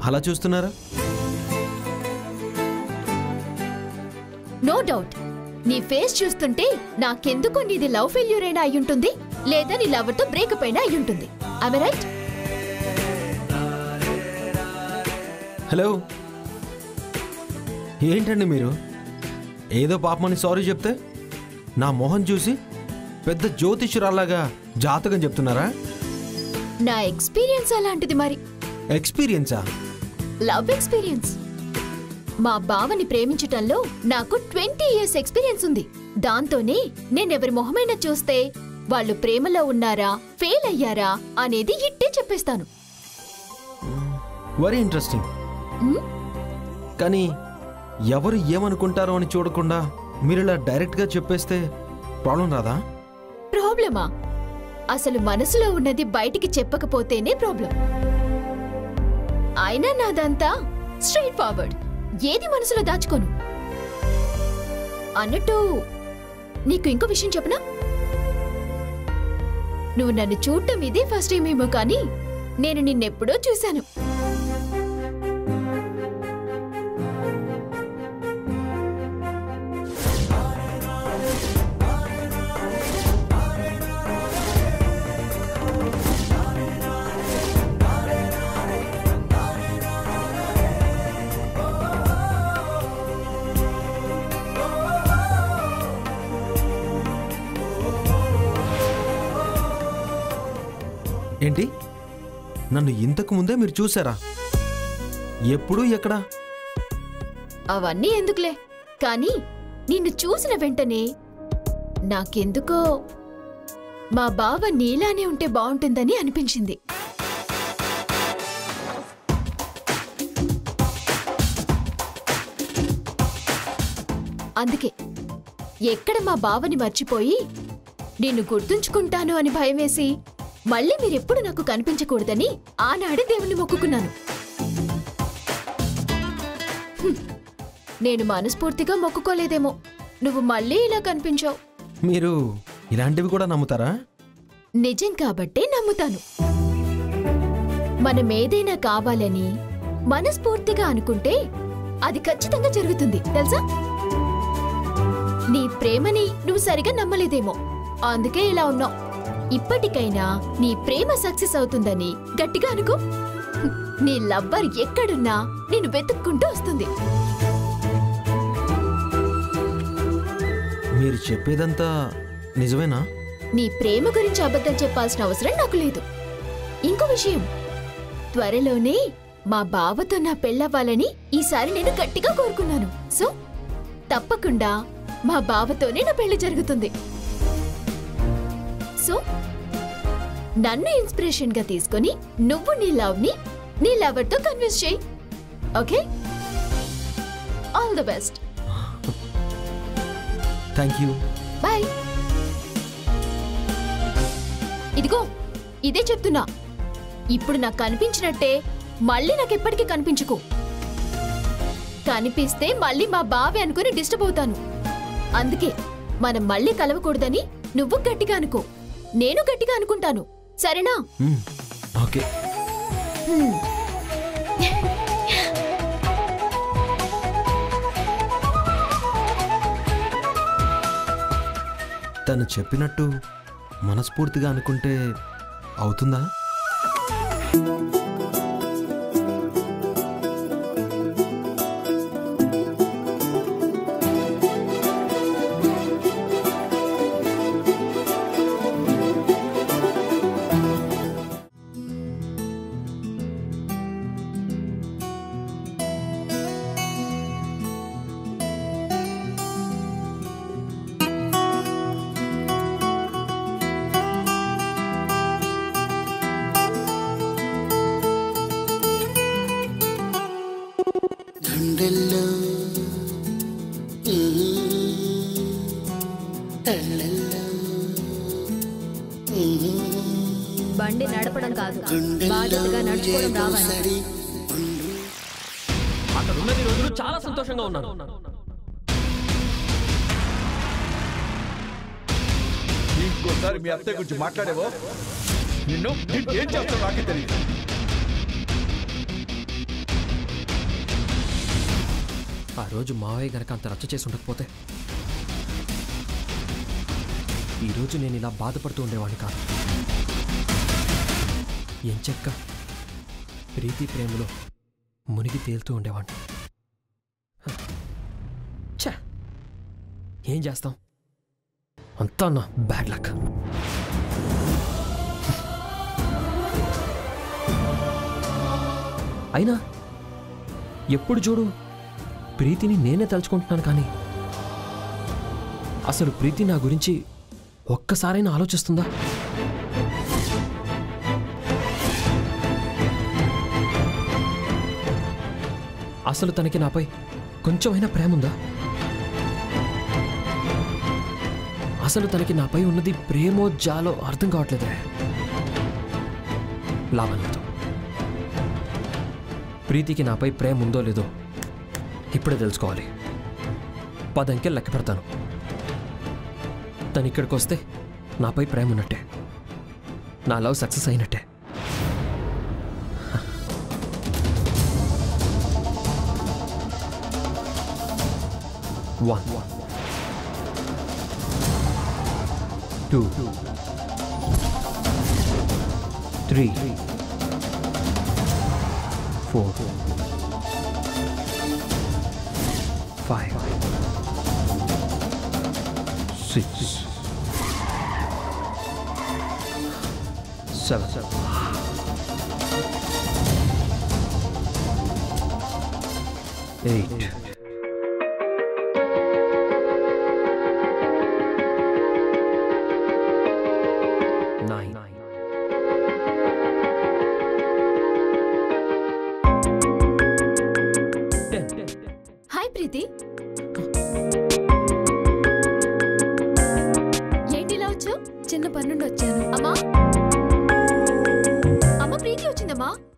అలా చూస్తున్నారా no doubt నీ ఫేస్ చూస్తుంటే నాకెందుకు నీది లవ్ ఫెయిల్యూర్ అయినా అయ్యుంటుంది లేదా నీ లవర్తో బ్రేకప్ అయినా అయ్యుంటుంది ఐ రైట్ హలో ఏంటండి మీరు ఏదో పాపమని సారీ చెప్తే నా మొహం చూసి పెద్ద జ్యోతిష్యురాల్లాగా జాతకం చెప్తున్నారా నా ఎక్స్పీరియన్స్ అలాంటిది మరి ఎక్స్పీరియన్సా లవ్ ఎక్స్పీరియన్స్ మా బావని ప్రేమించటంలో నాకు ట్వంటీ ఇయర్స్ ఎక్స్పీరియన్స్ ఉంది దాంతోనే నేనెవరి మొహమైనా చూస్తే వాళ్ళు ప్రేమలో ఉన్నారా ఫెయిల్ అయ్యారా అనేది ఇట్టే చెప్పేస్తాను వెరీ ఇంట్రెస్టింగ్ మ్? కానీ ఎవరు ఏమనుకుంటారో అని చూడకుండా మీరు ఇలా డైరెక్ట్గా చెప్పేస్తే ప్రాబ్లం రాదా ప్రాబ్లమా అసలు మనసులో ఉన్నది బయటికి చెప్పకపోతేనే ప్రాబ్లం అయినా నాదంతా స్ట్రైట్ ఫార్వర్డ్ ఏది మనసులో దాచుకోను అన్నట్టు నీకు ఇంకో విషయం చెప్పనా నువ్వు నన్ను చూడటం ఇదే ఫస్ట్ టైం ఏమో కానీ నేను నిన్నెప్పుడో చూశాను ఏంటి నన్ను ఇంతకు ముందే మీరు చూసారా ఎప్పుడు ఎక్కడా అవన్నీ ఎందుకులే కానీ నిన్ను చూసిన వెంటనే నాకెందుకో మా బావ నీలానే ఉంటే బాగుంటుందని అనిపించింది అందుకే ఎక్కడ మా బావని మర్చిపోయి నిన్ను గుర్తుంచుకుంటాను అని భయమేసి మళ్ళీ మీరెప్పుడు నాకు కనిపించకూడదని ఆనాడే దేవుణ్ణి మొక్కుకున్నాను నేను మనస్ఫూర్తిగా మొక్కుకోలేదేమో నువ్వు మళ్ళీ ఇలా కనిపించావు మీరు ఇలాంటివి కూడా నమ్ముతారా నిజం కాబట్టే నమ్ముతాను మనం ఏదైనా కావాలని మనస్ఫూర్తిగా అనుకుంటే అది ఖచ్చితంగా జరుగుతుంది తెలుసా నీ ప్రేమని నువ్వు సరిగా నమ్మలేదేమో అందుకే ఇలా ఉన్నావు ఇప్పటికైనా నీ ప్రేమ సక్సెస్ అవుతుందని గట్టిగా అనుకో నీ లవ్వర్ ఎక్కడున్నా నేను వెతుక్కుంటూ వస్తుంది మీరు చెప్పేదంతా నిజమేనా నీ ప్రేమ గురించి అబద్ధం చెప్పాల్సిన అవసరం నాకు లేదు ఇంకో విషయం త్వరలోనే మా బావతో నా పెళ్ళవ్వాలని ఈసారి నేను గట్టిగా కోరుకున్నాను సో తప్పకుండా మా బావతోనే నా పెళ్లి జరుగుతుంది సో నన్ను ఇన్స్పిరేషన్ గా తీసుకొని నువ్వు నీ లవ్ ని నీ లవర్ తో కన్విన్స్ చేయి okay all the best thank you bye ఇదిగో ఇదే చెప్తున్నా ఇప్పుడు నాకు కనిపించినట్టే మళ్ళీ నాకు ఎప్పటికీ కనిపించుకో కనిపిస్తే మళ్ళీ మా బావే అనుకుని డిస్టర్బ్ అవుతాను అందుకే మనం మళ్ళీ కలవకూడదని నువ్వు గట్టిగా అనుకో నేను గట్టిగా అనుకుంటాను సరేనా మ్మ్. ఓకే హ్మ్. తను చెప్పినట్టు మనస్ఫూర్తిగా అనుకుంటే అవుతుందా గుండెల్లో కళ్ళల్లో బండి నడపడం కాదు గుండెల్లో బాధ్యతగా నడుచుకోవడం ఏదో రావాలి సరి అక్కడ ఉన్నది రోజులు చాలా సంతోషంగా ఉన్నాను ఇంకోసారి మీ అత్తయ్య గురించి మాట్లాడేవో నిన్ను నిన్ను ఏం చేస్తావు నాకే తెలియదు ఆ రోజు మావయ్య గనక అంత రచ్చ చేసి ఉండకపోతే ఈరోజు నేను ఇలా బాధపడుతూ ఉండేవాడిని కాదు ఎంచెక్క ప్రీతి ప్రేమలో మునిగి తేలుతూ ఉండేవాడిని హ. ఛ! ఏం చేస్తాం అంతా నా బ్యాడ్ లక్ అయినా ఎప్పుడు చూడు ప్రీతిని నేనే తలుచుకుంటున్నాను కానీ అసలు ప్రీతి నా గురించి ఒక్కసారైనా ఆలోచిస్తుందా అసలు తనకి నాపై కొంచెమైనా ప్రేమ ఉందా అసలు తనకి నాపై ఉన్నది ప్రేమో జాలో అర్థం కావట్లేదే లాభం లేదు ప్రీతికి నాపై ప్రేమ ఉందో లేదో ఇప్పుడే తెలుసుకోవాలి పదంకెలు లెక్క పెడతాను తను ఇక్కడికి వస్తే నాపై ప్రేమ ఉన్నట్టే నా లవ్ సక్సెస్ అయినట్టే one two three four five six seven eight nine. Ten. Hi Preethi ఏంటి ఇలా వచ్చావు చిన్న పని నుండి వచ్చాను అమ్మా అమ్మ ప్రీతి వచ్చిందమ్మా